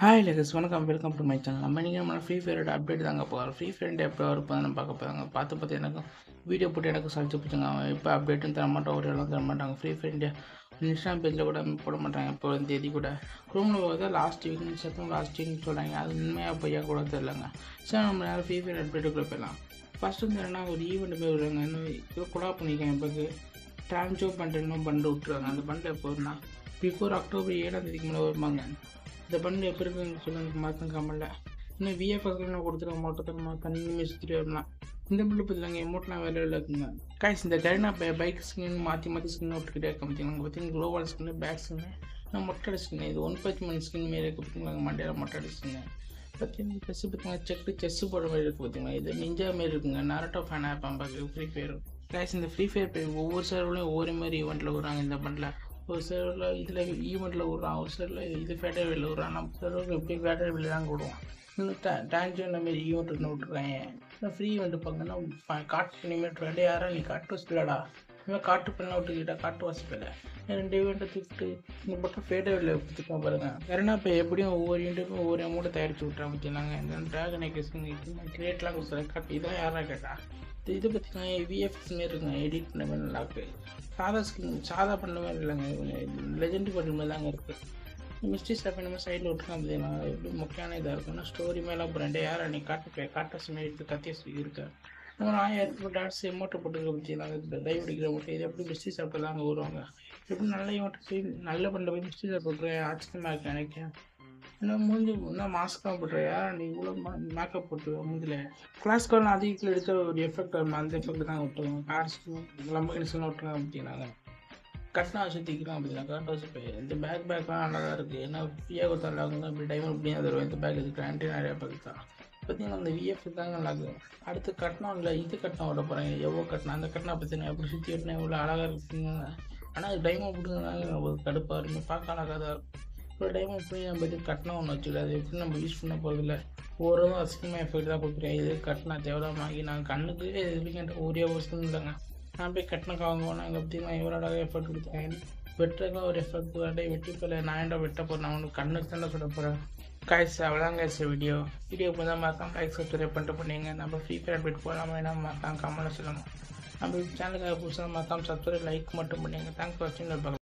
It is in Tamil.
ஹாய் லேகஸ் வணக்கம் வெல்கம் டு மை சேனல் நம்ம நீங்கள் நம்ம ஃப்ரீ ஃபயரோட அப்டேட் தாங்க போகிறோம் ஃப்ரீ ஃபயர் எப்போ வரப்போ நம்ம பார்க்க போகிறாங்க பார்த்து பார்த்து எனக்கு வீடியோ போட்டு எனக்கு சளிச்சு போச்சுங்க அவன் இப்போ அப்டேட்டும் தர மாட்டான் ஒரு எல்லாம் தர மாட்டாங்க ஃப்ரீ ஃபயர் இந்தியா இன்ஸ்டாகிராம் பேஜில் கூட போட மாட்டாங்க இப்போ ஒரு தேதி கூட குரோமில் பார்த்தா லாஸ்ட் வீக் சத்தம் லாஸ்ட் வீக்னு சொல்கிறாங்க அது உண்மையாக பொய்யா கூட தெரிலங்க சரி நம்ம நேரம் ஃப்ரீ ஃபயர் அப்டேட்டுக்குள்ளே போயிடலாம் ஃபஸ்ட்டு வந்து என்னன்னா ஒரு ஈவெண்ட் போய் விடுறாங்க இன்னும் இப்போ குடா பண்ணியிருக்கேன் இப்போ ட்ரான்ஸ்ஜோ பண்ணுறேன்னு பண்டு விட்டுருவாங்க அந்த பண்டு எப்போ வரும்னா பிஃபோர் அக்டோபர் ஏழாம் தேதிக்கு மேலே வருவாங்க இந்த பண்டு எப்போ இருக்குன்னு சொல்லுங்க மாற்றம் கம்மல இன்னும் விஎஃப்எஸ்லாம் கொடுத்துருக்க மொட்டத்தனமா தண்ணி மிஸ்திரி வரலாம் இந்த பில்லு பார்த்துலாங்க எமௌண்ட்லாம் வேலையில் இருக்குங்க காய்ஸ் இந்த கரினா பைக் ஸ்கின் மாற்றி மாற்றி ஸ்கின் விட்டுக்கிட்டே இருக்க பார்த்தீங்கன்னா பார்த்தீங்கன்னா குளோபல் ஸ்கின் பேக் ஸ்கின்னு நான் மொட்டை அடிச்சுங்க இது ஒன் பத்து மணி ஸ்கின் மாரி இருக்குது பார்த்தீங்களா மண்டையில் மொட்டை அடிச்சுங்க பார்த்தீங்கன்னா செஸ்ஸு பார்த்தீங்கன்னா செக்கு செஸ்ஸு போடுற மாதிரி இருக்குது பார்த்தீங்களா இது நிஞ்சா மாரி இருக்குங்க நரட்டோ ஃபேனாக இருப்பான் பார்க்க ஃப்ரீ ஃபயர் கைஸ் இந்த ஃப்ரீ ஃபயர் ஒவ்வொரு சர்வர்லையும் ஒவ்வொரு மாதிரி ஈவெண்ட்டில் வராங்க இந்த பண்டில் ஒரு சர்வரில் இதில் ஈவெண்ட்டில் விட்றான் ஒரு சர்வரில் இது ஃபேட்டர் வெளில விட்றான் நம்ம சர்வருக்கு எப்படி ஃபேட்டர் வெளில தான் விடுவோம் இன்னும் டே டான்ஜோ இந்த மாதிரி ஈவெண்ட் ஒன்று விட்ருக்காங்க இன்னும் ஃப்ரீ ஈவெண்ட் பார்த்தீங்கன்னா காட்டு இனிமேல் ரெண்டே யாரா நீ காட்டு வசதிலடா இவன் காட்டு பெண்ணை விட்டுக்கிட்டா காட்டு வசதியில் ரெண்டு ஈவெண்ட்டை தூக்கிட்டு இந்த பக்கம் ஃபேட்டர் வெளில கொடுத்துருக்கோம் பாருங்க வேறனா இப்போ எப்படியும் ஒவ்வொரு ஈவெண்ட்டுக்கும் ஒவ்வொரு அமௌண்ட்டை தயாரித்து விட்றான் பார்த்தீங்கன்னாங்க இந்த ட்ராகன் எக்ஸ்க்கு கிரேட்லாம் கொடுத்துருக்கேன் காட்டு இதான் யாரா கேட்டா இது இது பார்த்தீங்கன்னா விஎஃப்எஸ் மாரி இருக்குங்க எடிட் பண்ண மாதிரி நல்லா இருக்கு சாதா ஸ்கின் சாதா பண்ண மாதிரி இல்லைங்க லெஜெண்ட் பண்ணுற மாதிரி தாங்க இருக்குது மிஸ்டி ஸ்டாப் நம்ம சைடில் விட்டுருக்கோம் பார்த்தீங்கன்னா எப்படி முக்கியமான இதாக இருக்குன்னா ஸ்டோரி மேலே ரெண்டே யார் நீ காட்டு காட்டஸ் மாரி இருக்கு கத்திய இருக்கு நம்ம ஆயிரத்தி டாட்ஸ் எமௌண்ட்டை போட்டு பார்த்தீங்கன்னா டைவ் அடிக்கிற மூட்டை இது எப்படி மிஸ்டி சாப்பிட்டு தான் அங்கே வருவாங்க எப்படி நல்ல எமௌண்ட்டு போய் நல்ல பண்ண போய் மிஸ்டி சாப்பிட்டு விட்றேன் ஆச்சரியமாக இருக்கு எனக்கு என்ன மூஞ்சி என்ன மாஸ்க்காக போட்டுறியா நீ இவ்வளோ மேக்கப் போட்டு மூஞ்சில் கிளாஸ் கால் அதிகத்தில் எடுக்கிற ஒரு எஃபெக்ட் வரும் அந்த எஃபெக்ட் தான் விட்டுருவோம் கார்ஸ்க்கும் லம்பகின்ஸ்லாம் விட்டுருங்க அப்படின்னாங்க கட்டின வச்சு தீக்கலாம் அப்படின்னா கரெக்ட் வச்சு போய் இந்த பேக் பேக்லாம் நல்லா தான் இருக்குது ஏன்னா ஃப்ரீயாக கொடுத்தாங்க இப்படி டைம் இப்படியே தருவோம் இந்த பேக் இதுக்கு ஆன்டி நிறையா பேக் தான் பார்த்தீங்கன்னா அந்த விஎஃப் தாங்க நல்லா இருக்கும் அடுத்து கட்டணம் இல்லை இது கட்டணம் விட போகிறாங்க எவ்வளோ கட்டணம் அந்த கட்டணம் பார்த்தீங்கன்னா எப்படி சுற்றி கட்டினா எவ்வளோ அழகாக இருக்குங்க ஆனால் டைமண்ட் கொடுக்குறதுனால ஒரு கடுப்பாக இருக்கும் பார்க்க அழகாக தான் இருக்கும் ஒரு டைம் போய் நம்ம இது கட்டணம் ஒன்று வச்சுக்கல அது எப்படி நம்ம யூஸ் பண்ண போகிறதில்ல ஒவ்வொருவரும் அசிங்கமாக எஃபெக்ட் தான் கொடுக்குறேன் இது கட்டினா தேவைதான் வாங்கி நாங்கள் கண்ணுக்கு எதுவுமே ஒரே வருஷம் இல்லைங்க நான் போய் கட்டின வாங்குவோம் நாங்கள் பார்த்தீங்கன்னா எவ்வளோ அழகாக எஃபெக்ட் கொடுத்தேன் வெட்டுறதுக்கு ஒரு எஃபெக்ட் வாட்டே வெட்டி போல நான் ஏன்டா வெட்ட போகிறேன் நான் ஒன்று கண்ணுக்கு தானே சொல்ல போகிறேன் காய்ஸ் அவ்வளோதான் காய்ஸ் வீடியோ வீடியோ இப்போ தான் மறக்காம லைக் சப்ஸ்கிரைப் பண்ணிட்டு பண்ணீங்க நம்ம ஃப்ரீ ஃபயர் அப்டேட் போகலாமா என்ன மறக்காம கமெண்ட்டில் சொல்லணும் நம்ம சேனலுக்காக புதுசாக மறக்காம சப்ஸ்கிரைப் லைக் மட்டும் பண்ணீங்க தேங்க்ஸ் ஃபார் வாட்சிங்